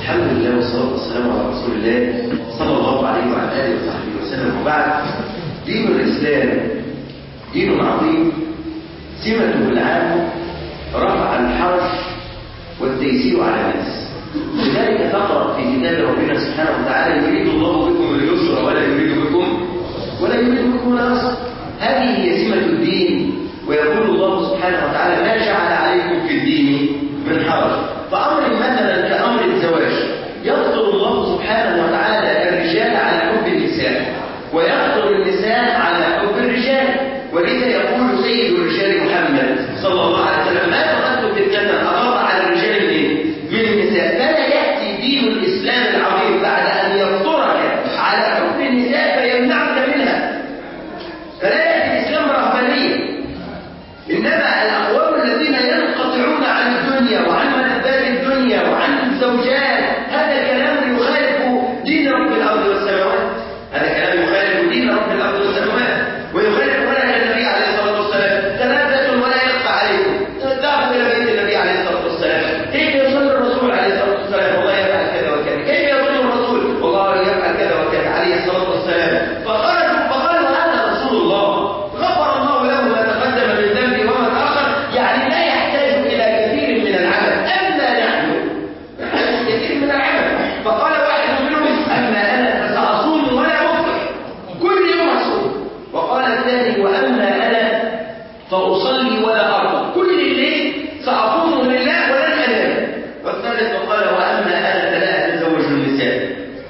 الحمد لله والصلاة والسلام على رسول الله صلى الله عليه وعلى آله وصحبه وسلم وبعد دين الإسلام دين عظيم سمته العام رفع الحرج والتيسير على الناس لذلك تقرأ في كتاب ربنا سبحانه وتعالى يريد الله بكم اليسر ولا يريد بكم ولا يريد بكم العسر هذه هي سمة الدين ويقول الله سبحانه وتعالى ما جعل عليكم في الدين من حرج فأمر مثلا كأمر الزواج يقدر الله سبحانه وتعالى الرجال على حب النساء ويقدر النساء على حب الرجال ولذا يقول سيد الرجال محمد صلى الله عليه وسلم ما تقدم فتنة أضر على الرجال من من النساء فلا يأتي دين الإسلام العظيم بعد أن يفطرك على حب النساء فيمنعك منها فلا يأتي الإسلام رهبانيا إنما الأقوام الذين ينقطعون عن الدنيا وعن ملذات الدنيا وعن الزوجات هذا كلام يخالف دين رب الأرض والسماوات هذا كلام يخالف دين رب الأرض والسماوات ويخالف منهج النبي عليه الصلاة والسلام ثلاثة ولا يخفى عليكم ذهبوا إلى بيت النبي عليه الصلاة والسلام كيف يصلي الرسول عليه الصلاة والسلام والله يفعل كذا وكذا كيف يصلي الرسول والله يفعل كذا وكذا عليه الصلاة والسلام فخرجوا فقالوا هذا رسول الله غفر الله له ما تقدم من ذنبه وما تأخر يعني لا يحتاج إلى كثير من العمل أما نحن نحتاج كثير من العمل فقال واحد منهم أما أنا فسأصوم ولا أفطر كل يوم أصوم وقال الثاني وأما أنا فأصلي ولا أرقد كل الليل سأقوم لله ولن أنام والثالث وقال وأما أنا فلا أتزوج النساء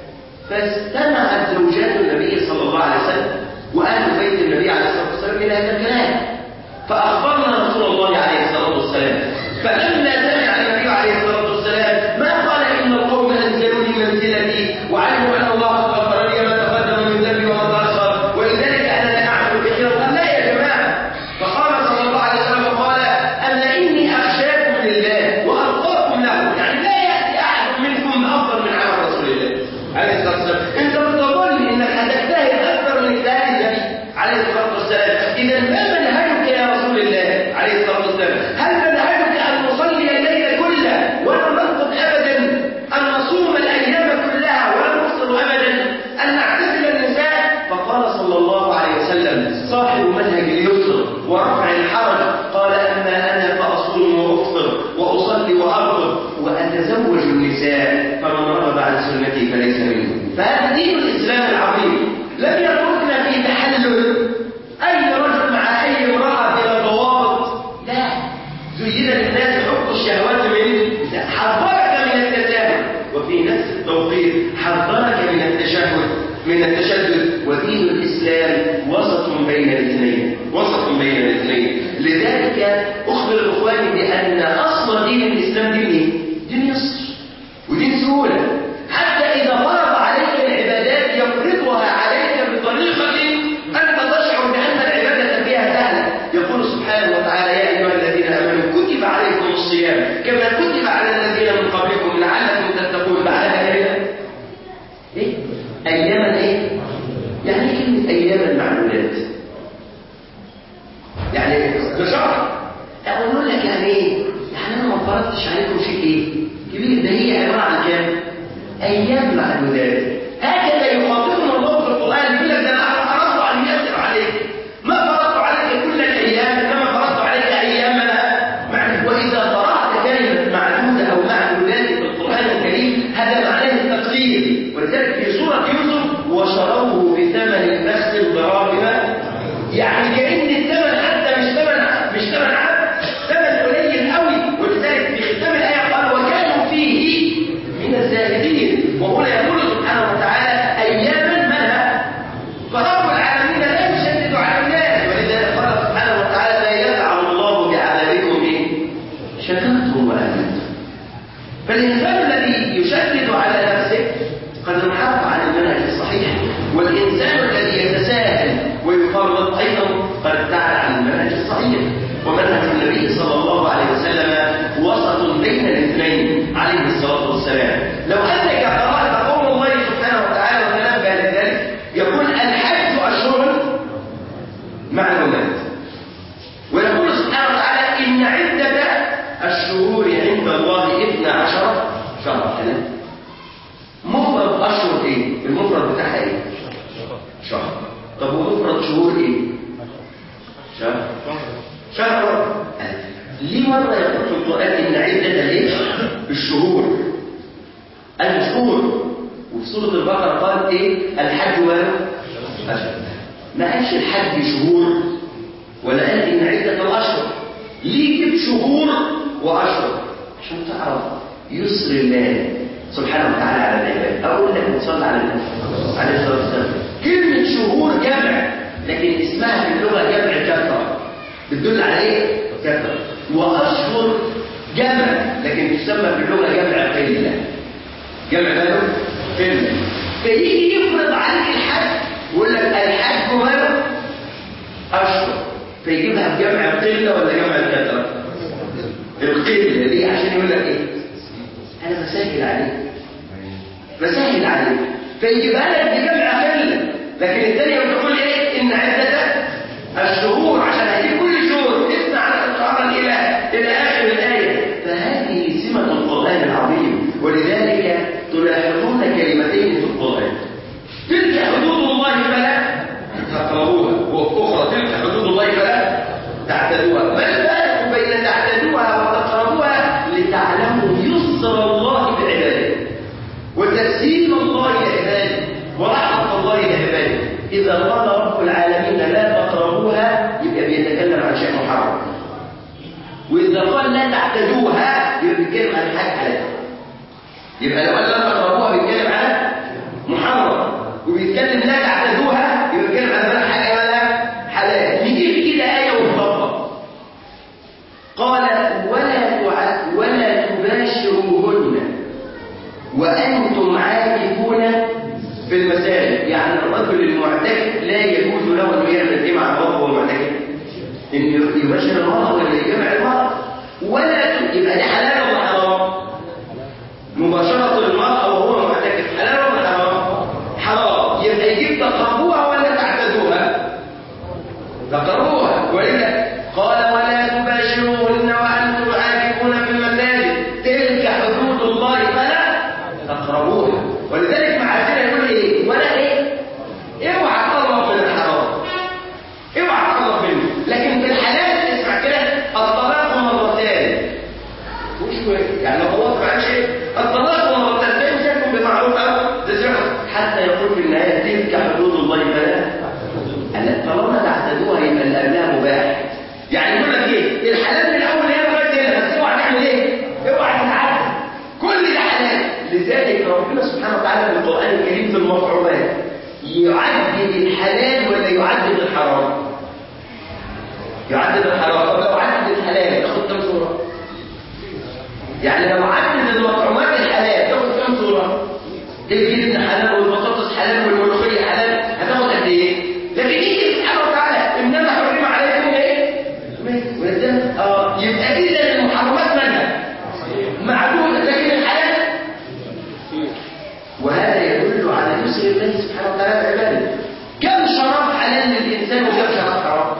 فاستمعت زوجات النبي صلى الله عليه وسلم وأهل بيت النبي عليه الصلاة والسلام إلى هذا الكلام فأخبرنا رسول الله عليه الصلاة والسلام فلما سمع النبي عليه الصلاة والسلام ما قال إن القوم أنزلوني منزلتي وعلموا أن الله قد غفر لي ما تقدم من ذنبي وما تأخر ولذلك أنا لا أعمل كثيرا قال لا يا جماعة فقال صلى الله عليه وسلم وقال أما إني أخشاكم لله وأرضاكم له يعني لا يأتي أحد منكم بأفضل من عمل رسول الله عليه الصلاة والسلام أنت بتظن إنك هتجتهد أكثر من اجتهاد النبي عليه الصلاة والسلام إذا ما منهجك يا رسول الله عليه الصلاة والسلام هل منهجك أن نصلي الليل كله ولا نرقد أبدا أن نصوم الأيام كلها ولا نفطر أبدا أن نعتزل النساء فقال صلى الله عليه وسلم صاحب منهج اليسر ورفع الحرج قال أما أنا فأصوم وأفطر وأصلي وأرقد وأتزوج النساء فمن رغب عن سنتي فليس مني فهذا دين الإسلام العظيم لم يتركنا في تحلل أي رجل مع أي امرأة بلا ضوابط لا زين للناس حب الشهوات من حذرك من التساهل وفي نفس التوقيت حذرك من التشهد من التشدد ودين الإسلام وسط بين الاثنين وسط بين الاثنين لذلك أخبر إخواني بأن أصل دين الإسلام دين إيه؟ دين يسر ودين سهولة حتى إذا فرض عليك العبادات يفرضها عليك بطريقة أنت تشعر بأن العبادة فيها سهلة يقول سبحانه وتعالى يا أيها الذين آمنوا كتب عليكم الصيام كما كتب على الذين من قبلكم لعلكم تتقون بعدها كلمة إيه؟ أياما إيه؟ يعني إيه كلمة أياما معلولات يعني بشرط أقول لك يعني إيه؟ يعني أنا ما فرضتش عليكم شيء إيه؟ كبير ده هي عبارة عن كام؟ أيام معدودات هكذا يخاطبنا الله في القرآن يقول لك ده أنا فرضت على يسر عليك ما فرضت عليك كل الأيام كما فرضت عليك أيامنا مع- وإذا قرأت كلمة معدودة أو معدودات في القرآن الكريم هذا معناه التقدير ولذلك في سورة يوسف وشروه بثمن بخس ضرائب يعني كأن الثمن حتى مش ثمن مش ثمن عبد ثمن قليل قوي ولذلك في ختام الآية قال وكانوا فيه من الزاهدين وهنا يقول سبحانه وتعالى أياما منها فرب العالمين لا يشدد على الناس ولذلك قال سبحانه وتعالى لا يفعل الله بعذابكم إيه؟ شكرتم وآمنتم فالإنسان الذي يشدد على نفسه قد انحرف عن المنهج الصحيح والإنسان الذي يتساهل ويفرط أيضا قد ابتعد عن المنهج الصحيح ومنهج النبي صلى الله عليه وسلم وسط بين الاثنين عليه الصلاة والسلام لو أنك قرأت قول الله سبحانه وتعالى وتنبه لذلك يقول الحج أشهر معلومات ويقول سبحانه وتعالى إن عدة الشهور عند الله إثنى عشر شهرا كده شهور ايه شهر شهر رجب ليه مرة يقول في القرآن إن عدة الايه الشهور الشهور وفي سورة البقرة قال ايه الحج ولا أشهر ما قالش الحج شهور ولا قال إن عدة الأشهر ليه جيب شهور وأشهر عشان تعرف يسر الله سبحانه وتعالى على العباد أقول لك وصلى على النبي عليه الصلاة والسلام كلمة شهور جمع لكن اسمها في اللغة جمع كثرة بتدل على ايه؟ كثرة وأشهر جمع لكن تسمى في اللغة جمع قلة جمع ماله؟ قلة فيجي يفرض عليك الحج ويقول لك الحج ماله؟ أشهر فيجيبها بجمع القلة ولا جمع الكثرة؟ القلة ليه؟ عشان يقول لك ايه؟ أنا بسهل عليك بسهل عليك فيجيبها لك بجمع قلة لكن الثانية بتقول ايه؟ إن عدة الشهور عشان هيجيب كل شهور اثنى عشر شهرا إلى إلى آخر الآية فهذه سمة القرآن العظيم ولذلك تلاحظون كلمتين في القرآن تلك حدود الله فلا تقربوها وأخرى تلك حدود الله فلا تعتدوها ما الفرق بين تعتدوها وتقربوها لتعلموا يسر الله بعباده وتسهيل الله لعباده ورحمة الله لعباده إذا قال رب العالمين لا تقربوها يبقى بيتكلم عن شيء محرم وإذا قال لا تعتدوها يبقى بيتكلم عن حاجة حلال يبقى لو قال لا تقربوها بيتكلم عن محرم وبيتكلم لا تعتدوها يبقى بيتكلم عن بقى حاجة ولا حلال نجيب كده آية ونطبق قال ولا تع... ولا تباشروهن وأنتم عاكفون في المساجد يعني الرجل المعتكف لا يجوز له أن يعمل إيه مع الرب وهو معتكف إن يباشر المرأة ولا يجمع المرأة ولا ت... يبقى دي حلال ولا حرام مباشرة المرأة وهو معتكف حلال ولا حرام حرام يبقى يجيب تقربوها ولا تعتدوها تقربوها ولذا قال ولا تباشروهن وأنتم عاكفون في المساجد تلك حدود الله فلا تقربوها ولذلك مع كده يقول ايه ولا ايه اوعى تقرب من الحرام اوعى تقرب منه لكن في الحلال اسمع كده الطلاق مرتان مش يعني لو الله ما عملش ايه الطلاق مرتان يكون بمعروف او تسرع حتى يقول في النهايه تلك حدود الله فلا ألا طالما تعتدوها يبقى اللي قبلها مباح يعني يقول لك ايه الحلال من الاول هي لغايه هنا بس اوعى تعمل ايه اوعى تتعدى كل ده حلال لذلك ربنا سبحانه وتعالى في القران الكريم في المفعولات يعدد الحلال ولا يعدد الحرام يعدد الحرام طب لو عدد الحلال تاخد كم صوره يعني لو عدد المطعومات الحلال تاخد كم صوره الجبن حلال والبطاطس حلال والملوخيه حلال هتاخد قد ايه لكن يجي سبحانه وتعالى انما حرم عليكم ايه ولذلك اه يبقى اذا المحرمات منها معدوده لكن الحلال وهذا يدل على يسر الله سبحانه وتعالى بعباده كم شراب حلال للانسان وكم شراب حرام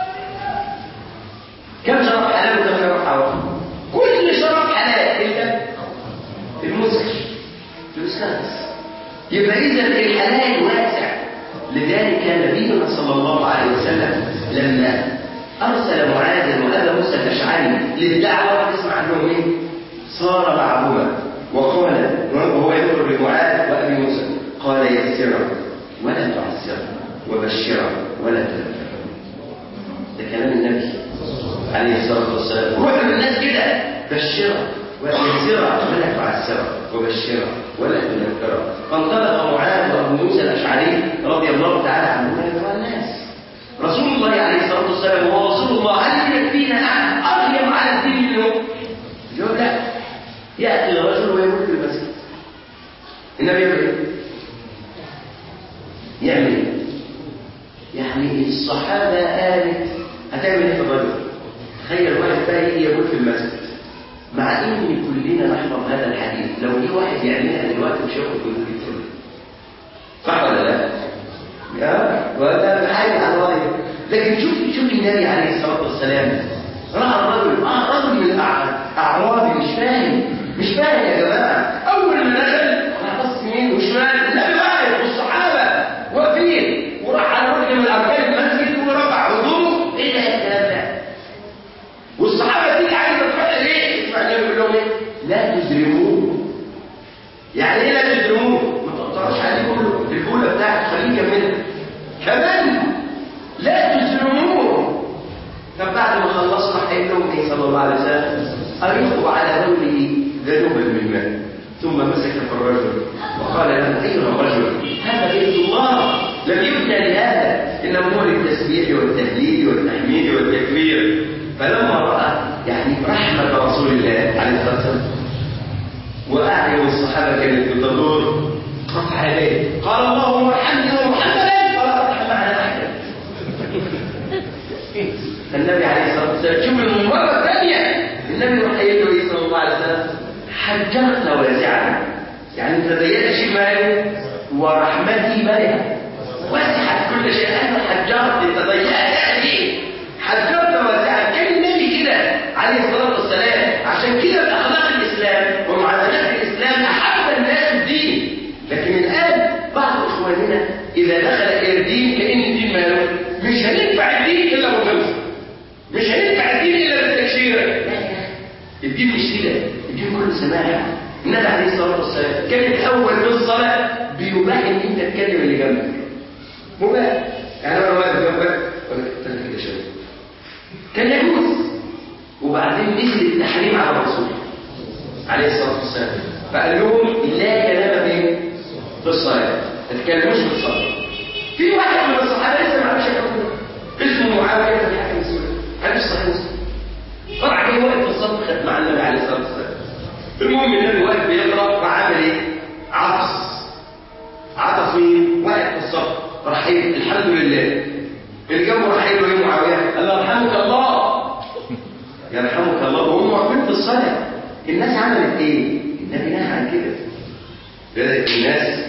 كم شراب حلال وكم شراب حرام كل شراب حلال الا المسكر المستانس يبقى اذا الحلال واسع لذلك نبينا صلى الله عليه وسلم لما أرسل معاذ وأبا موسى الأشعري للدعوة تسمع عنهم إيه؟ صار معهما وقال وهو يذكر لمعاذ وأبي موسى قال يسرا ولا تعسرا وبشرا ولا تنفرا ده كلام النبي عليه الصلاة والسلام روح للناس كده بشرا ويسرا ولا تعسرا وبشرا ولا تنفرا فانطلق معاذ وابو موسى الاشعري رضي الله تعالى عنهما يدعو الناس رسول الله عليه الصلاه والسلام وهو رسول الله هل يكفينا احد اغلب على الدين منه؟ يقول لا ياتي الرجل ويقول في المسجد النبي يقول ايه؟ يعمل ايه؟ يعني الصحابه قالت هتعمل ايه في الرجل؟ تخيل واحد بقى يجي يقول في المسجد مع ان كلنا نحفظ هذا الحديث لو جه واحد يعملها دلوقتي مش هياخد كل الكلمه صح ولا لا يا ولا حاجه على رايه لكن شوف شوف النبي عليه الصلاه والسلام راى الرجل اه رجل من الاعرابي مش فاهم مش فاهم يا جماعه اول ما دخل راح بص يمين وشمال النبي واقف والصحابه واقفين وراح على رجل من اركان المسجد يعني ايه لا تظلموه ما تقطعوش عليه كله الجوله بتاعته خليه يكملها كمان لا تظلموه طب بعد ما خلصنا قال لهم ايه صلى الله عليه وسلم اريقوا على بوله ذنوبا من ماء ثم مسك في الرجل وقال له ايها الرجل هذا بيت الله لم يبنى لهذا انما هو للتسبيح والتهليل والتحميد والتكبير فلما راى يعني رحمه رسول الله عليه الصلاه والسلام واعين الصحابه كانت بتدور رفع يديه قال اللهم ارحمني ومحمدا ولا ترحم معنا احدا النبي عليه الصلاه والسلام شوف المره الثانيه النبي راح قايل له ايه صلى الله عليه وسلم حجرت واسعا يعني انت ضيقت شيء ماله ورحمتي مالها وسعت كل شيء انا حجرت انت ضيقت يعني حجرت واسعا كان النبي كده عليه الصلاه والسلام عشان كده باخلاق الاسلام ومعاملات الاسلام احب الناس الدين لكن الان بعض اخواننا اذا دخل الى الدين كان الدين ماله مش هينفع الدين الا بالخمسه مش هينفع الدين الا بالتكشيره الدين مش كده الدين كله سماحه النبي عليه الصلاه والسلام كان الاول في الصلاه بيباح ان انت تكلم اللي جنبك مباح يعني انا واقف جنبك ولا استنى كده شويه كان يجوز وبعدين نزل التحريم على الرسول عليه الصلاه والسلام فقال لهم لا كلام فين في الصلاه ما تتكلموش في الصلاه في واحد من الصحابه لسه ما عرفش يحكم اسمه معاويه بن الحكم السوري حديث صحيح مسلم طلع جه واقف في الصف خد مع النبي عليه الصلاه والسلام المهم النبي واقف بيقرا فعمل ايه؟ عطس عطس مين؟ واقف في الصف راح قايل الحمد لله اللي جنبه راح قايل له ايه معاويه؟ قال له يرحمك الله يرحمك الله وهم واقفين في الصلاه الناس عملت ايه؟ النبي نهى عن كده بدات الناس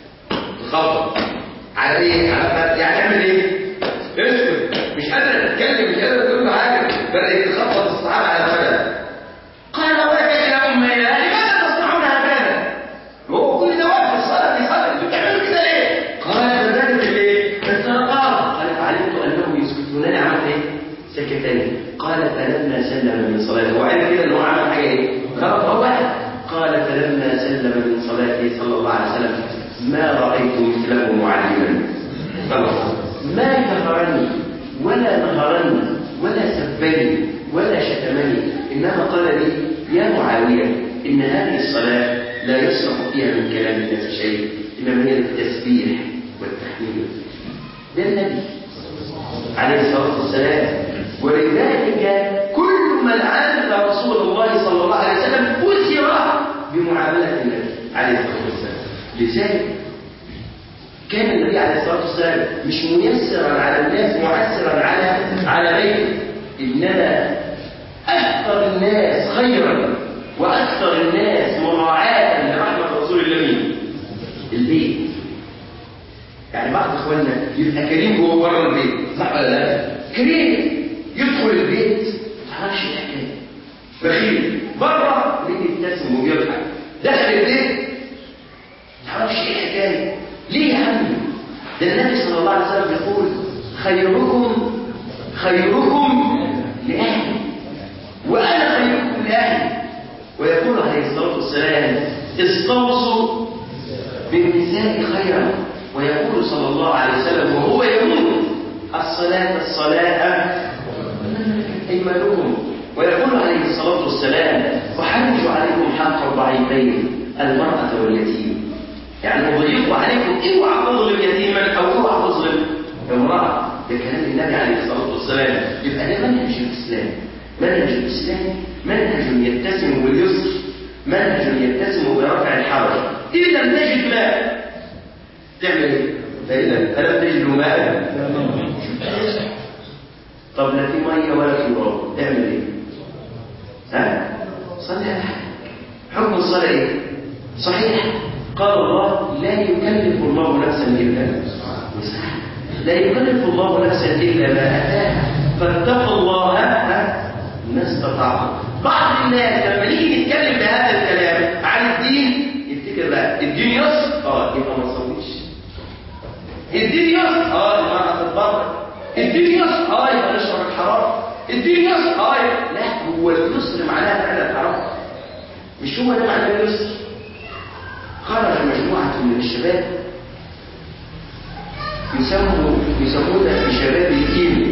تخبط على ايه؟ على يعني اعمل ايه؟ اسكت مش قادر تتكلم مش قادر تقول له حاجه بدات تخبط الصحابه على الخدم قال ويحك يا امي لماذا تصنعون هكذا؟ هو كل ده واقف في الصلاه بيصلي انتوا بتعملوا كده ليه؟ قال فذلك الايه؟ السرقات قال فعلمت انهم يسكتونني عملت ايه؟ سكتني قال فلما سلم من صلاته هو عارف كده ان هو عمل حاجه ايه؟ غلط هو واحد قال فلما سلم من صلاته صلى الله عليه وسلم ما رايت مثله معلما خلاص ما كفرني ولا نهرني ولا سبني ولا شتمني انما قال لي يا معاويه ان هذه الصلاه لا يصلح فيها من كلام الناس شيء انما هي التسبيح والتحميد ده النبي عليه الصلاه والسلام ولذلك كل من عامل رسول الله صلى الله عليه وسلم أسر بمعاملة النبي عليه الصلاة والسلام لذلك كان النبي عليه الصلاة والسلام مش ميسرا على الناس معسرا على على غيره إنما أكثر الناس خيرا وأكثر الناس مراعاة لرحمة رسول الله مين؟ البيت يعني بعض إخواننا يبقى كريم جوه بره البيت صح ولا لا؟ كريم يدخل البيت ما تعرفش الحكايه بخيل بره ليه يبتسم وبيضحك دخل البيت ما تعرفش ايه الحكايه ليه يا عم ده النبي صلى الله عليه وسلم يقول خيركم خيركم لاهلي وانا خيركم لاهلي ويقول عليه الصلاه والسلام استوصوا بالنساء خيرا ويقول صلى الله عليه وسلم وهو يموت الصلاه الصلاه أيمانكم ويقول عليه الصلاة والسلام وحرج عليكم حق الضعيفين المرأة واليتيم يعني أضيق عليكم اوعى تظلم يتيما أو اوعى تظلم امرأة ده كلام النبي عليه الصلاة والسلام يبقى ده منهج الإسلام منهج الإسلام منهج يتسم باليسر منهج يتسم برفع الحرج إن لم تجد ماء تعمل إيه؟ فإذا فلم تجدوا ماء طب لا في ميه ولا في تراب اعمل ايه ها صلي على حالك حكم الصلاه ايه صحيح قال الله لا يكلف الله نفسا الا وسعها لا يكلف الله نفسا الا ما اتاها فاتقوا الله ما استطعتم بعض الناس لما نيجي نتكلم بهذا الكلام عن الدين يفتكر بقى الدين يسر اه يبقى ما تصليش الدين يسر اه يبقى هتتبرك الدين يسر اه يبقى نشرب الحرام الدين يسر اه يبقى لا هو اليسر معناها فعلا الحرام مش هو ده معنى اليسر خرج مجموعة من الشباب يسموا يسمون بشباب الإيمو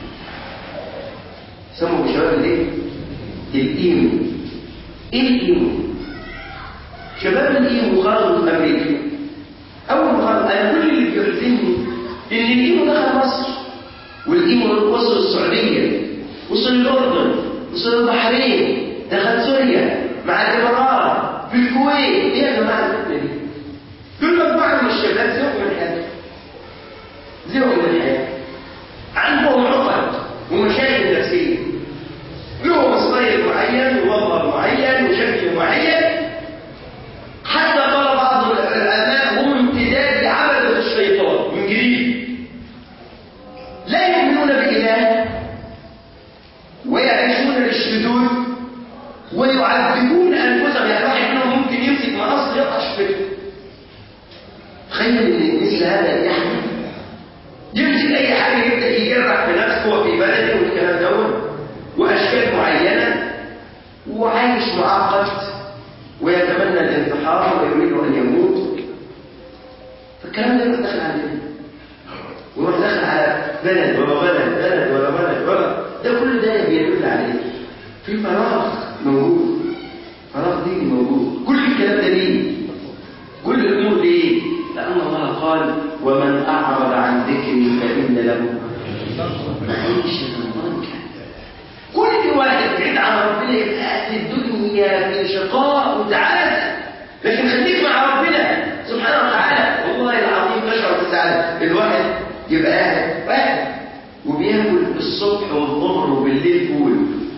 يسموا بشباب الايه؟ الإيمو ايه الإيمو؟ شباب الإيمو خرجوا في أمريكا أول ما خرجوا أنا كل اللي بيحزنني إن الإيمو دخل مصر والإيمو وصل السعودية وصل الأردن وصل البحرين دخل سوريا مع الإمارات في الكويت إيه يا جماعة الفتنة دي؟ كل مجموعة من الشباب زهقوا من الحياة زهقوا من الحياة عندهم عقد ومشاكل نفسية لهم ستايل معين ووضع معين وشكل معين حتى قال بعض العلماء هم امتداد لعبدة الشيطان من جديد لا يؤمنون بإله ويعيشون للشذوذ ويعذبون أنفسهم يعني واحد منهم ممكن يمسك مقص يقطع شفته تخيل ان مثل هذا يحمل يمسك اي حاجه يبدا يجرح في نفسه وفي بلده والكلام دوت واشكال معينه وعايش معقد ويتمنى الانتحار ويريد ان يموت فالكلام ده يروح داخل علينا ويروح داخل على بلد ورا بلد بلد ورا بلد ورا ده كل ده بيدل على ايه؟ في فراغ موجود فراغ ديني موجود كل الكلام ده ليه؟ كل الامور ليه؟ لان الله قال ومن اعرض عن ذكري فان له معيشه ضنكا كل واحد بعيد عن ربنا يبقى في الدنيا في شقاء وتعاسه لكن خليك مع ربنا سبحانه وتعالى والله العظيم تشعر بالسعاده الواحد يبقى قاعد واحد وبياكل الصبح والظهر وبالليل فول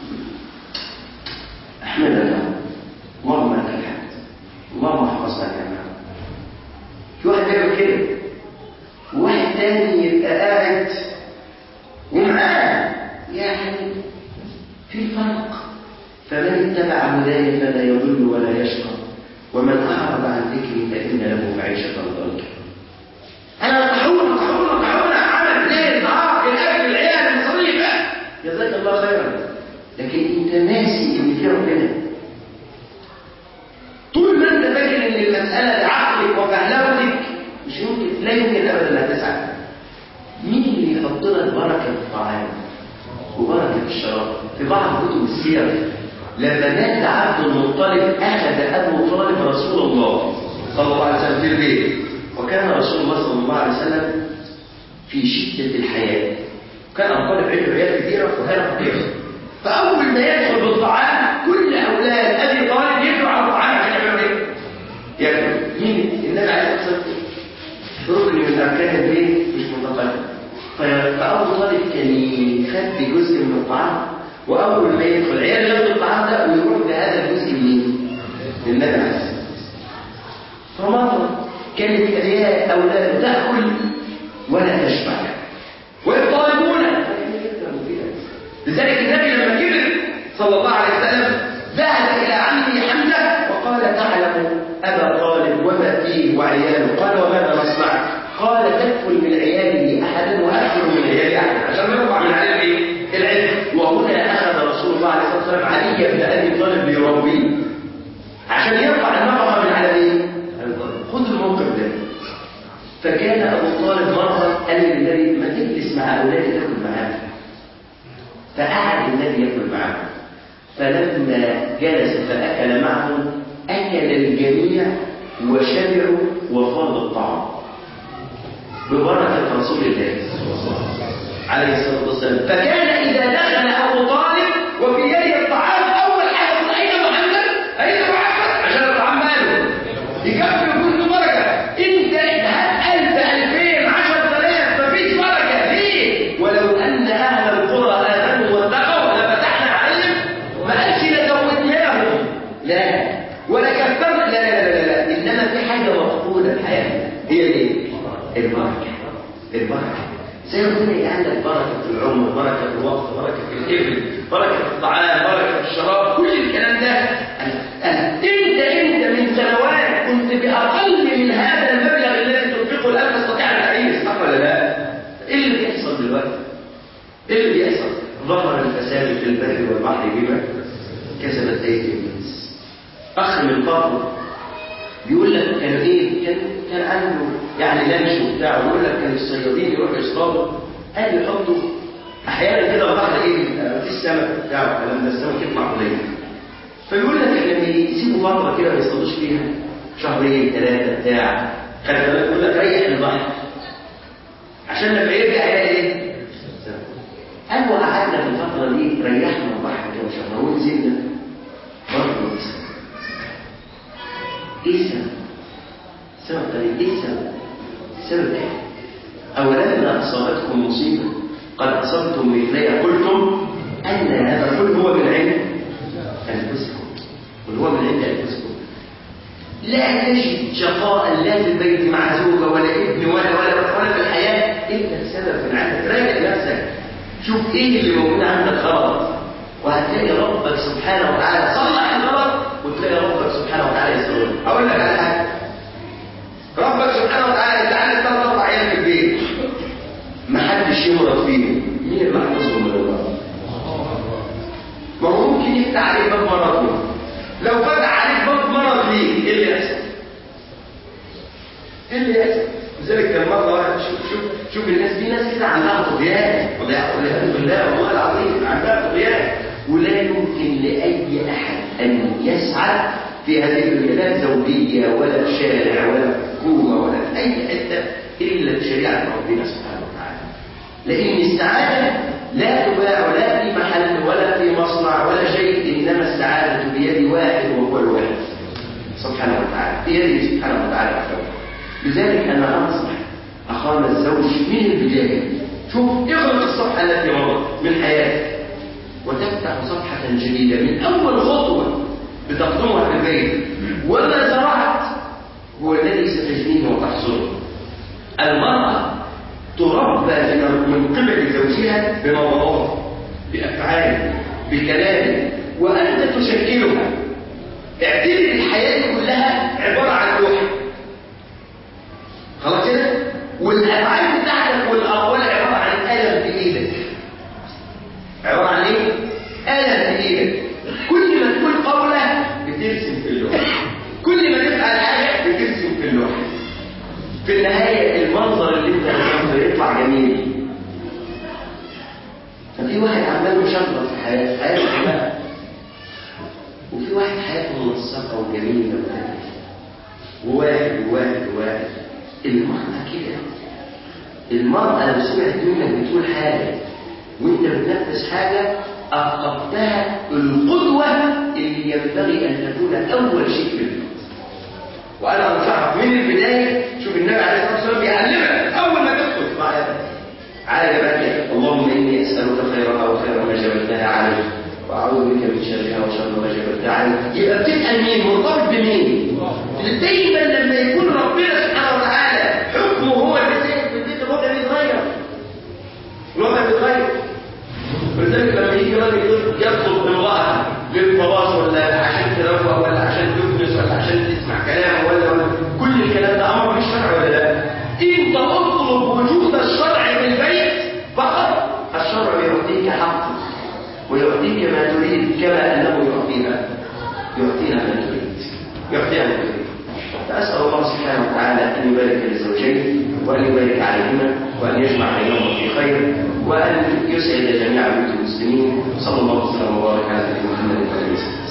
احمد الله اللهم لك الحمد اللهم احفظنا يا جماعه في واحد بيعمل كده وواحد تاني يبقى قاعد ومعاه يعني في فرق فمن اتبع هداي فلا يضل ولا يشقى ومن اعرض عن ذكري فان له معيشه ضنكا انا طحون طحون طحون عمل ليل نهار الاكل العيال المصاريف جزاك الله خيرا لكن انت ناسي ان في ربنا طول ما انت فاكر ان المساله لعقلك وفهلوتك مش يمكن لا يمكن ابدا هتسعد مين اللي يحط لك بركه في الطعام وبركه في الشراب في بعض كتب السير لما مات عبد المطلب اخذ ابو طالب رسول الله صلى الله عليه وسلم في البيت وكان رسول الله صلى الله عليه وسلم في شده الحياه كان ابو طالب عنده عيال كثيره وكان فقير فاول ما يدخل بالطعام كل اولاد ابي طالب يجروا على الطعام عشان يعملوا ايه؟ ياكلوا مين النبي عليه الصلاه والسلام ركن من اركان البيت مش متقدم فابو طالب كان يخبي جزء من الطعام واول ما يدخل العيال ياخدوا الطعام ده ويروح بهذا الجزء منين؟ للنبي عليه الصلاه والسلام فمره كانت العيال اولاده تاكل ولا تشبع ويطالبون لذلك النبي لما كبر صلى الله عليه وسلم ذهب الى عمه حمزه وقال تعلم ابا طالب وما فيه وعياله قال وماذا نصنع؟ قال تكفل من عياله احدا واكثر من عيال احد عشان يرفع من عليه الايه؟ العلم وهنا اخذ رسول الله عليه الصلاه والسلام علي بن ابي طالب ليربيه عشان يرفع النفقه من على مين؟ خذ الموقف ده فكان ابو طالب مره قال للنبي ما تجلس مع اولادي تاكل معاهم فقعد النبي ياكل معاهم فلما جلس فاكل معهم اكل الجميع وشبعوا وفاض الطعام ببركه رسول الله عليه الصلاه والسلام فكان اذا دخل ابو طالب وفي يده الطعام اول حاجه يقول اين محمد؟ اين محمد؟ عشان الطعام ماله يكفي كل بركه انت هات ألف ألفين عشر آلاف مفيش بركه ليه؟ ولو ان اهل القرى امنوا واتقوا لفتحنا عليهم ما قالش لزودناهم لا ولا كفرنا لا لا لا لا, لا. انما في حاجه مفقوده الحياه هي ايه؟ البركه البركه زي ربنا يجعل لك بركه في العمر بركه في الوقت بركه في الابل بركه في الطعام بركه في الشراب كل الكلام ده انت انت من سنوات كنت باقل من هذا المبلغ الذي تنفقه الان تستطيع ان تعيش صح ولا لا؟ ايه اللي بيحصل دلوقتي؟ ايه اللي بيحصل؟ ظهر الفساد في البر والبحر بما كسبت ايدي الناس اخ من قبل بيقول لك كان ايه كان كان عنده يعني لانش وبتاع ويقول لك كان الصيادين يروحوا يصطادوا قال يحطوا احيانا كده البحر ايه في السمك بتاع الكلام ده السمك يطلع قليل فيقول لك احنا يسيبوا فتره كده ما يصطادوش فيها شهرين ثلاثه بتاع خلي بالك يقول لك ريح البحر عشان لما يرجع يلاقي ايه؟ قالوا قعدنا في الفتره دي ريحنا البحر كده شهر ونزلنا برضه ايه السبب؟ السبب قليل ايه السبب؟ السبب ايه؟ أولما أصابتكم مصيبة قد أصبتم مثليها قلتم أن هذا قل هو من عند أنفسكم قل هو من عند أنفسكم لا تجد شقاء لا في البيت مع زوجة ولا ابن ولا ولا ولا في الحياة إلا السبب من عندك راجع نفسك شوف إيه اللي موجود عندك غلط وهتلاقي ربك سبحانه وتعالى صلح الغلط وتلاقي ربك سبحانه وتعالى يسره أقول لك على حاجة ربك سبحانه وتعالى يجعل لك ثلاث أربع عيال في البيت ما حدش يمرض فيهم مين اللي محفوظهم من الله ما هو ممكن يفتح عليك باب مرض لو فتح عليك باب مرض ليه ايه اللي يحصل ايه اللي يحصل لذلك كان مره واحد شوف شوف شوف الناس في ناس كده عندها طغيان والعياذ بالله والله العظيم عندها طغيان ولا يمكن لاي احد ان يسعد في هذه البلاد زوجيه ولا في شارع ولا في حكومه ولا في اي حته الا بشريعه ربنا سبحانه وتعالى لان السعاده لا تباع لا في محل ولا في مصنع ولا شيء انما السعاده بيد واحد وهو الواحد سبحانه وتعالى بيده سبحانه وتعالى وحده لذلك انا انصح اخانا الزوج من البدايه شوف اغلق الصفحه التي مضت من حياتك وتفتح صفحه جديده من اول خطوه بتقدمها في البيت وما زرعت هو الذي ستجنيه وتحصده المراه تربى من قبل زوجها بمواضعه بافعاله بكلامه وانت تشكلها اعتبر الحياه كلها عباره عن لوحه خلاص كده والافعال بتاعتك والاقوال عباره عن قلم في ايدك عباره عن ايه قلم في ايدك كل ما تقول قوله بترسم في اللوحه كل ما تفعل حاجه بترسم في اللوحه في النهايه المنظر اللي انت هتعمله يطلع جميل ففي واحد عمال مشغل في حياته حياته كلها وفي واحد حياته منسقه وجميله وهاديه وواحد وواحد وواحد المرأة كده المرأة لو سمعت منك بتقول حاجة وانت بتنفذ حاجة أخطبتها القدوة اللي ينبغي أن تكون أول شيء في البيت وأنا أنصحك من البداية شوف النبي عليه الصلاة والسلام بيعلمك أول ما تدخل مع عالج بقى اللهم إني أسألك خيرها وخير ما جبلتها عليه وأعوذ بك من شرها وشر ما جبلتها عليه يبقى بتسأل مين مرتبط بمين دايما لما يكون ربنا سبحانه وتعالى حكمه هو اللي سيد في البيت الوضع بيتغير الوضع بيتغير ولذلك لما يجي راجل يطلب امرأة للطواف ولا عشان تروق ولا عشان تكنس ولا عشان تسمع كلامه ولا ولا كل الكلام ده امر بالشرع ولا لا؟ انت اطلب وجود الشرع في البيت فقط الشرع يعطيك حقك ويعطيك ما تريد كما انه يعطينا يعطينا ما تريد يعطينا ما تريد فأسأل الله سبحانه وتعالى أن يبارك للزوجين وأن يبارك عليهما وأن يجمع بينهما في خير وأن يسعد جميع بيوت المسلمين صلى الله وسلم وبارك على نبينا محمد وعلى اله وصحبه